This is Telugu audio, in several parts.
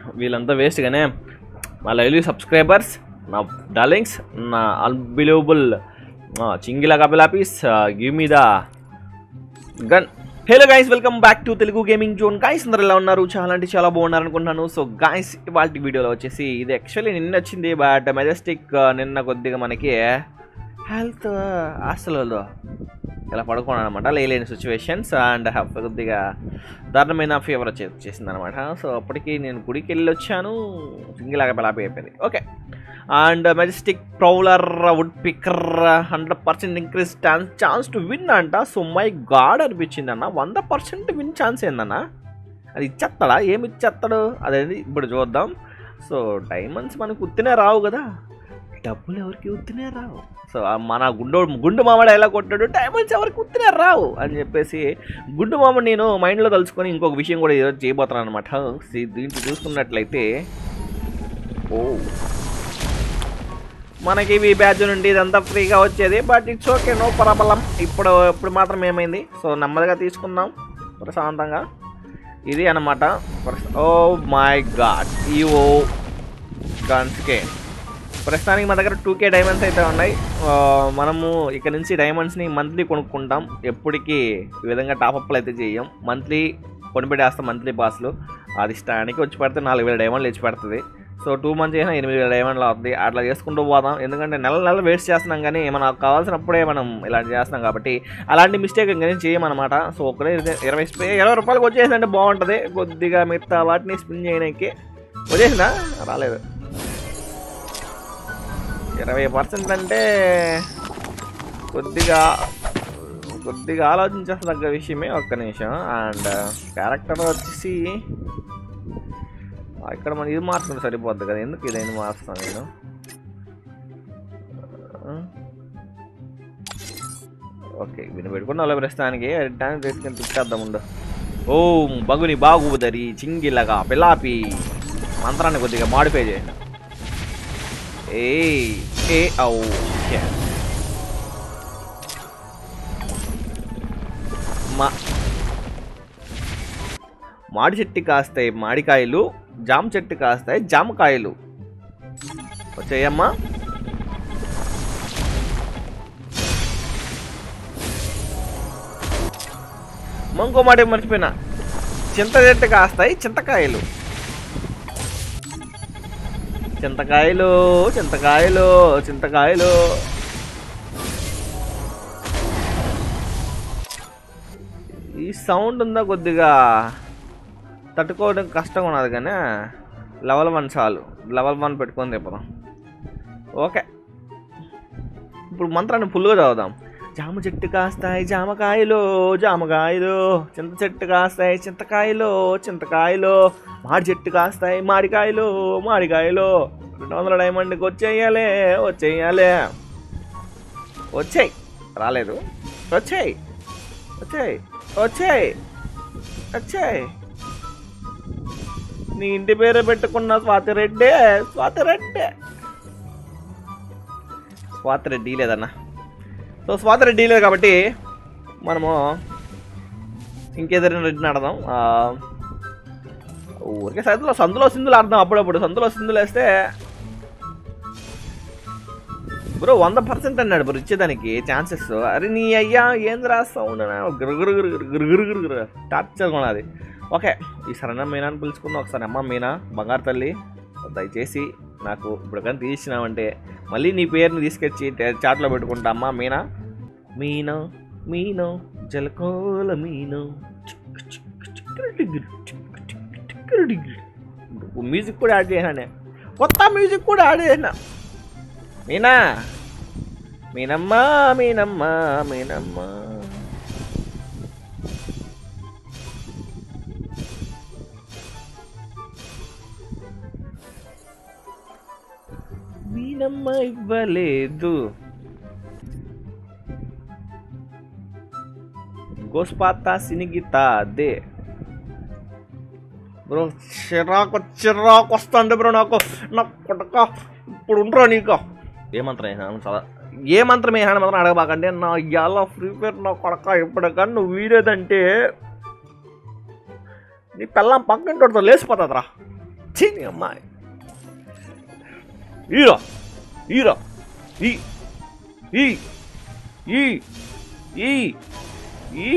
వీళ్ళంతా వేస్ట్గానే మా లైవ్లీ సబ్స్క్రైబర్స్ నా డార్లింగ్స్ నా అన్బిలీవబుల్ చింగిలా కపిలాపీస్ give me the gun hello guys welcome back to Telugu gaming zone guys అందరు ఎలా ఉన్నారు చాలా అంటే చాలా బాగున్నారు అనుకుంటున్నాను సో గాయస్ ఇవాళ వీడియోలో వచ్చేసి ఇది యాక్చువల్లీ నిన్న వచ్చింది బట్ మెజెస్టిక్ నిన్న కొద్దిగా మనకి హెల్త్ అసలు ఇలా పడుకున్నాను అనమాట లేలేని సిచ్యువేషన్స్ అండ్ కొద్దిగా దారుణమైన ఫీవర్ వచ్చే వచ్చేసింది అనమాట సో అప్పటికి నేను గుడికి వెళ్ళి వచ్చాను సింగిలాగా బలాపి అయిపోయింది okay and majestic prowler woodpecker hundred percent increase chance chance to win అంట సో మై గాడ్ అనిపించింది అన్న వంద పర్సెంట్ విన్ ఛాన్స్ ఏందన్న అది ఇచ్చేస్తాడా ఏమి ఇచ్చేస్తాడు అదేది ఇప్పుడు చూద్దాం సో డైమండ్స్ మనకు ఉత్తినే రావు కదా డబ్బులు ఎవరికి ఉత్తినే రావు సో ఆ మన గుండు గుండు మామడ ఎలా కొట్టాడు డైమండ్స్ ఎవరికి ఉత్తినే రావు అని చెప్పేసి గుండు మామ నేను మైండ్లో తలుచుకొని ఇంకొక విషయం కూడా ఈరోజు చేయబోతున్నాను అనమాట దీంట్లో చూసుకున్నట్లయితే ఓ మనకి ఇవి బ్యాచ్ నుండి ఇదంతా ఫ్రీగా వచ్చేది but it's okay no problem ఇప్పుడు ఇప్పుడు మాత్రం ఏమైంది సో నెమ్మదిగా తీసుకుందాం ప్రశాంతంగా ఇది అనమాట ఓ మై గాడ్ ఈవో గన్స్కే ప్రస్తుతానికి మా దగ్గర టూ కే డైమండ్స్ అయితే ఉన్నాయి ఆ, మనము ఇక్కడ నుంచి డైమండ్స్ని మంత్లీ కొనుక్కుంటాం ఎప్పటికీ ఈ విధంగా టాప్అప్లు అయితే చేయం మంత్లీ కొనిపెట్టేస్తాం మంత్లీ పాస్లు అది ఇష్టానికి వచ్చి పెడితే నాలుగు వేల డైమండ్లు ఇచ్చి పెడుతుంది సో టూ మంత్స్ అయినా ఎనిమిది వేల డైమండ్లు అవుతుంది అట్లా చేసుకుంటూ పోదాం ఎందుకంటే నెల నెల వేస్ట్ చేస్తున్నాం కానీ మనకు కావాల్సినప్పుడే మనం ఇలాంటి చేస్తున్నాం కాబట్టి అలాంటి మిస్టేక్ ఇంకా చేయమన్నమాట సో ఒకటే ఇరవై- ఇరవై స్ప్రే ఇరవై రూపాయలకు వచ్చేసిందంటే బాగుంటుంది కొద్దిగా మిగతా వాటిని స్పిన్ చేయడానికి వచ్చేసిందా రాలేదు ఇరవై పర్సెంట్ అంటే కొద్దిగా కొద్దిగా ఆలోచించదగ్గ విషయమే ఒక్క నిమిషం అండ్ క్యారెక్టర్ వచ్చేసి ఆ, ఇక్కడ మనం ఇది మార్చుకుంటే సరిపోద్ది కదా ఎందుకు ఇదేంటి మార్చుతాను నేను ఆ? ఓకే విని పెట్టుకుని నలభై ప్రస్తుతానికి టైం తీసుకొని తిప్పేద్దాం ఉండు ఓం బగుని బాగుదరి చింగిలగా పిలాపి మంత్రాన్ని కొద్దిగా మాడిఫై చేయండి ఏ ఏ ఔ shit. మా మాడి చెట్టు కాస్తాయి మాడికాయలు జామ చెట్టు కాస్తాయి జామకాయలు వచ్చాయమ్మా ఇంకో మాట మర్చిపోయినా చింత చెట్టు కాస్తాయి చింతకాయలు చింతకాయలు చింతకాయలు చింతకాయలు ఈ సౌండ్ ఉందా కొద్దిగా తట్టుకోవడం కష్టంగా ఉన్నది కానీ లెవెల్ వన్ చాలు లెవెల్ వన్ పెట్టుకొని తిప్పదాం ఓకే ఇప్పుడు మంత్రాన్ని ఫుల్గా చదువుదాం జామ చెట్టు కాస్తాయి జామకాయలు జామకాయలు చింత చెట్టు కాస్తాయి చింతకాయలు చింతకాయలు మాడి చెట్టు కాస్తాయి మాడికాయలు మాడికాయలు రెండు వందల డైమండ్కి వచ్చేయాలే వచ్చేయాలే వచ్చాయి రాలేదు వచ్చాయి వచ్చాయి వచ్చాయి వచ్చాయి నీ ఇంటి పేరు పెట్టుకున్న స్వాతి రెడ్డే స్వాతి రెడ్డే స్వాతి రెడ్డి లేదన్నా సో స్వాతి రెడ్డి లేదు కాబట్టి మనము ఇంకేదైనా రెడ్డిని ఆడదాం ఆ, ఊరికే సందులో సందులో సింధులు ఆడదాం అప్పుడప్పుడు సందులో సింధులు వేస్తే బ్రో వంద పర్సెంట్ అన్నాడు బ్రో ఇచ్చేదానికి ఛాన్సెస్ అరే నీ అయ్యా ఏం రాస్తావు గురుగురుగురు టార్చర్ కొనాలి ఓకే ఈ సరైన మీనాని పిలుచుకుందాం ఒకసారి అమ్మ మీనా బంగారు తల్లి దయచేసి నాకు ఇప్పుడు కానీ తీసినావంటే మళ్ళీ నీ పేరుని తీసుకొచ్చి టే- చాట్లో పెట్టుకుంటా అమ్మా మీనా మీనా మీనా జలకోల మీనా మ్యూజిక్ కూడా యాడ్ చేసినా కొత్త మ్యూజిక్ కూడా యాడ్ చేసిన మీనా మీనమ్మా మీనమ్మా మీనమ్మా మీనమ్మ ఇవ్వలేదు గోస్పాత సినిగితా దే బ్రో చిరాకు చిరాకు వస్తుంది బ్రో నాకు నా కొడక ఇప్పుడు ఉండరా నీకు ఏ మంత్రం వేసినా చాలా ఏ మంత్రం వేసినా మాత్రం అడగబాకండి నా ఇవాళ ఫ్రీ ఫైర్ నా కొడక ఇప్పటికన్నా నువ్వు వీడేదంటే నీ పిల్లం పక్కింటోడితో లేచిపోతుందిరా చిని అమ్మాయి ఈరా ఈరా ఈ ఈ ఈ ఈ ఈ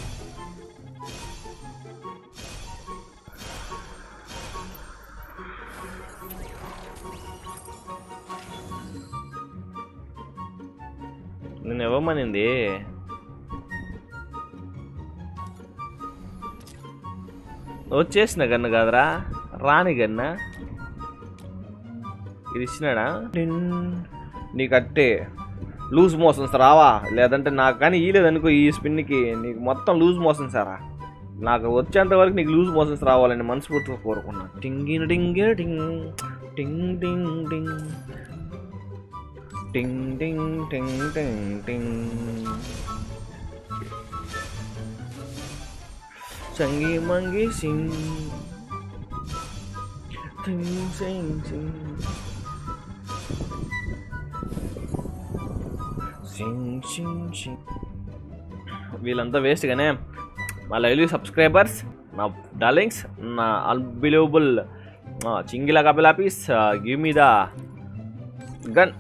నేను ఇవ్వమనింది వచ్చేసిన గన్ను కాదురా రాని గన్న ఇది ఇచ్చినాడా టిన్. నీకు అట్టే లూజ్ మోషన్స్ రావా లేదంటే నాకు కానీ ఇయ్యలేదనుకో ఈ స్పిన్కి నీకు మొత్తం లూజ్ మోషన్స్ సారా నాకు వచ్చేంత వరకు నీకు లూజ్ మోషన్స్ రావాలని మనస్ఫూర్తిగా కోరుకున్నా టింగిన టింగే టింగ్ టింగ్ టింగ్ టింగ్ టింగ్ టింగ్ టింగ్ టింగ్ టింగ్ సంగి మంగి సింగ్ టింగ్ సింగ్ సింగ్ సింగ్ సింగ్ సింగ్ వీళ్ళంతా వేస్ట్ గానే మా లైవ్లీ సబ్స్క్రైబర్స్ నా డార్లింగ్స్ నా అన్బిలీవబుల్ చింగిలా కపిలాపీస్ give me the gun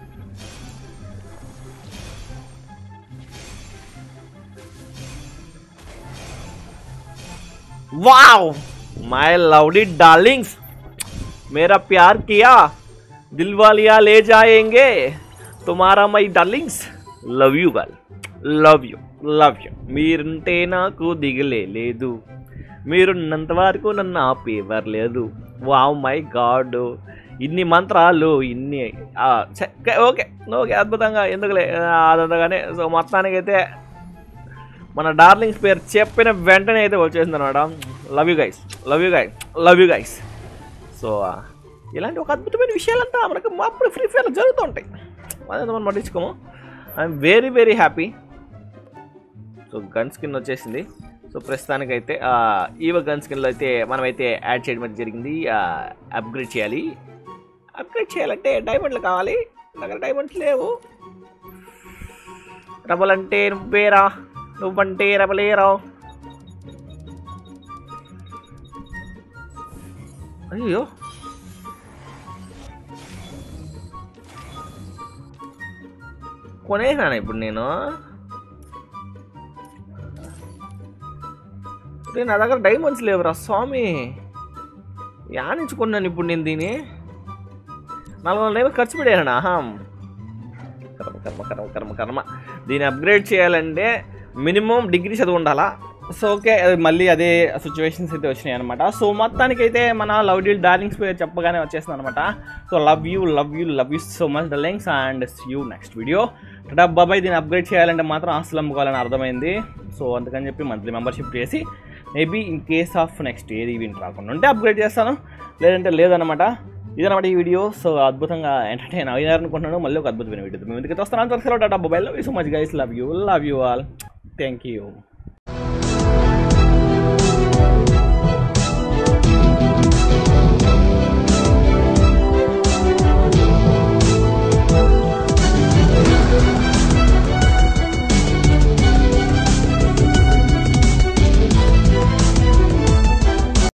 wow my lovely darlings मेरा प्यार किया दिल वालिया ले जाएंगे तुम्हारा my darlings love you girl love you love you మీరుంటే నాకు దిగలే లేదు మీరున్నంత వరకు నన్ను ఆపేవారు లేదు వావ్ మై గాడ్ ఇన్ని మంత్రాలు ఇన్ని ఆ, ఛే, ఓకే ఓకే అద్భుతంగా ఎందుకులే ఆ, అదంతగానే సో మొత్తానికైతే మన డార్లింగ్స్ పేరు చెప్పిన వెంటనే అయితే వచ్చేసింది అనమాట love you guys love you guys love you guys so ఇలాంటి ఒక అద్భుతమైన విషయాలంతా మనకు అప్పుడు ఫ్రీ ఫైర్లో జరుగుతూ ఉంటాయి అదంతా మనం పట్టించుకోము I'm very very happy so gun skin వచ్చేసింది సో ప్రస్తుతానికైతే ఆ, ఈవ గన్ స్కిన్లో అయితే మనమైతే యాడ్ చేయడం అయితే జరిగింది అప్గ్రేడ్ చేయాలి అప్గ్రేడ్ చేయాలంటే డైమండ్లు కావాలి నా దగ్గర డైమండ్స్ లేవు రబల్ అంటే నువ్వేరా నువ్వంటే రబలేరా అయ్యో కొనేసాను ఇప్పుడు నేను రే, నా దగ్గర డైమండ్స్ లేవురా స్వామి యానించుకున్నాను ఇప్పుడు నేను దీన్ని నాలుగు వందల డైమండ్స్ ఖర్చు పెట్టాను అహం కర్మ కర్మ కర్మ కర్మ కర్మ దీన్ని అప్గ్రేడ్ చేయాలంటే మినిమం డిగ్రీ చదువు ఉండాలా సో ఓకే అది మళ్ళీ అదే సిచ్యువేషన్స్ అయితే వచ్చినాయి అనమాట సో మొత్తానికి అయితే మన లవ్ డీల్ డార్లింగ్స్ పేరు చెప్పగానే వచ్చేసింది అనమాట so love you love you love you so much darlings and you next video టడా బాబాయ్ దీన్ని అప్గ్రేడ్ చేయాలంటే మాత్రం ఆస్తులు అమ్ముకోవాలని అర్థమైంది సో అందుకని చెప్పి మంత్లీ మెంబర్షిప్ చేసి maybe in case of next ఏది ఈవెంట్ రాకుండా ఉంటే అప్గ్రేడ్ చేస్తాను లేదంటే లేదనమాట ఇదన్నమాట ఈ వీడియో సో అద్భుతంగా ఎంటర్టైన్ అయ్యారు అనుకుంటున్నాను మళ్ళీ ఒక అద్భుతమైన వీడియో మేము ఎందుకు వస్తాను అంత టాటా mobile so much guys love you love you all thank you